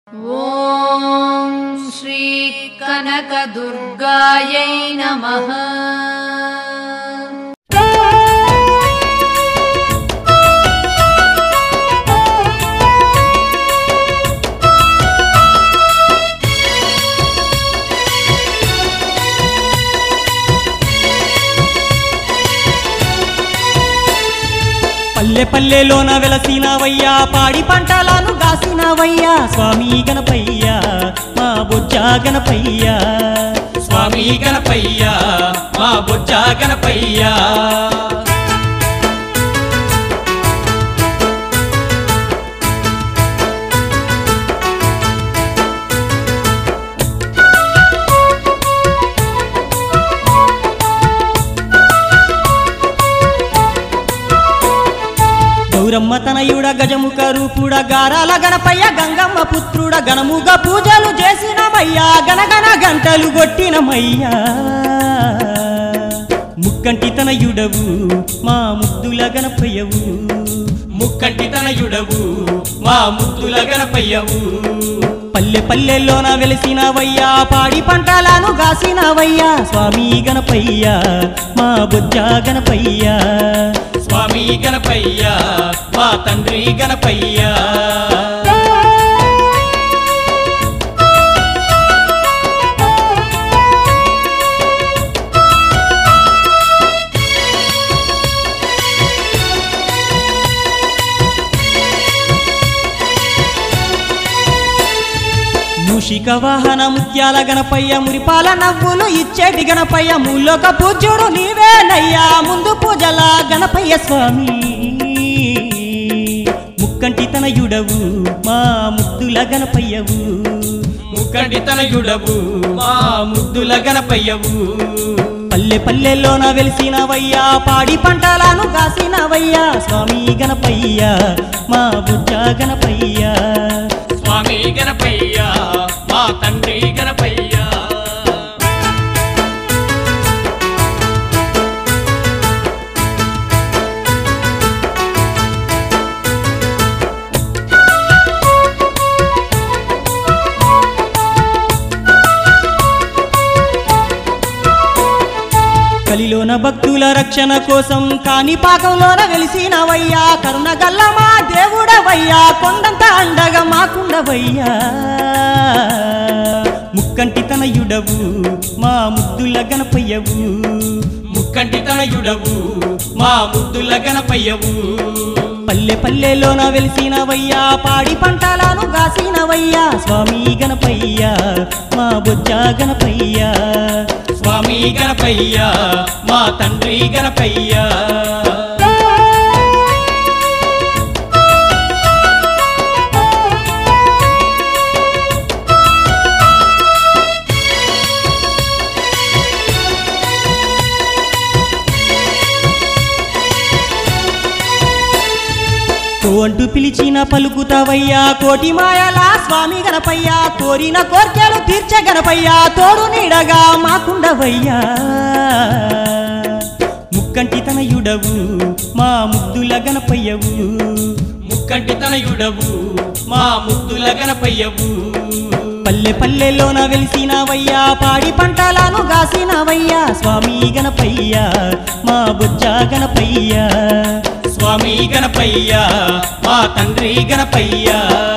ॐ श्रीकनकदुर्गायै नमः పల్లె పల్లెలోన వెలసినవయ్యా పాడి పంటలను గాసినవయ్యా స్వామి గణపయ్యా మా బొజ్జ గణపయ్యా స్వామి గణపయ్య మా బొజ్జ గణపయ్య గౌరమ్మ తనయుడ గజముఖ రూపుడ గారాల గణపయ్య గంగమ్మ పుత్రుడ గణముగ పూజలు చేసినమయ్యా గణగణ గంటలు కొట్టినమయ్యా ముక్కంటి తనయుడవు మా ముద్దుల గణపయ్యవు ముక్కంటి తనయుడవు మా ముద్దుల గణపయ్యవు పల్లె పల్లెల్లోన వెలిసినవయ్యా పాడి పంటలను గాసినవయ్యా స్వామి గణపయ్యా మా బొజ్జ గణపయ్యా స్వామి గణపయ్య మా తండ్రి గణపయ్య మూషిక వాహన ముత్యాల గణపయ్య మురిపాల నవ్వులు ఇచ్చేటి గణపయ్య మూలోక పూజ్యుడు నీవేనయ్యా ముందు పూజల గణపయ్య స్వామి ముక్కంటి తనయుడవు మా ముద్దుల గణపయ్యవు ముక్కంటి తనయుడవు మా ముద్దుల గణపయ్యవు పల్లె పల్లెల్లోన వెలిసినవయ్యా పాడి పంటలను కాసినవయ్యా స్వామి గణపయ్య మా బుజ్జ గణపయ్య స్వామి గణపయ్య మా తండ్రి గణపయ్య కలిలోన భక్తుల రక్షణ కోసం కాని పాకంలోన వెలిసినవయ్యా కరుణ గల్లమా దేవుడవయ్యా కొండంత అండగా మాకుండవయ్యా ముక్కంటి తనయుడవు మా ముద్దుల గణపయ్యవు ముక్కంటి తనయుడవు మా ముద్దుల గణపయ్యవు పల్లె పల్లెలోన వెలిసినవయ్యా పాడి పంటలను గాసినవయ్యా స్వామి గణపయ్యా మా బొజ్జ గణపయ్యా స్వామి గణపయ్య మా తండ్రి గణపయ్య కో అంటూ పిలిచిన పలుకుతావయ్యా కోటి మాయలా స్వామి గణపయ్యా కోరిన కోర్కెలు తీర్చ గణపయ్యా తోడు నీడగా మాకుండవయ్యా ముక్కంటి తనయుడవు మా ముద్దుల గణపయ్యవు ముక్కంటి తనయుడవు మా ముద్దుల గణపయ్యవు పల్లె పల్లెలోన వెలిసినవయ్యా పాడి పంటలను గాసినవయ్యా స్వామి గణపయ్యా మా బొజ్జ గణపయ్యా స్వామి గణపయ్య మా తండ్రి గణపయ్య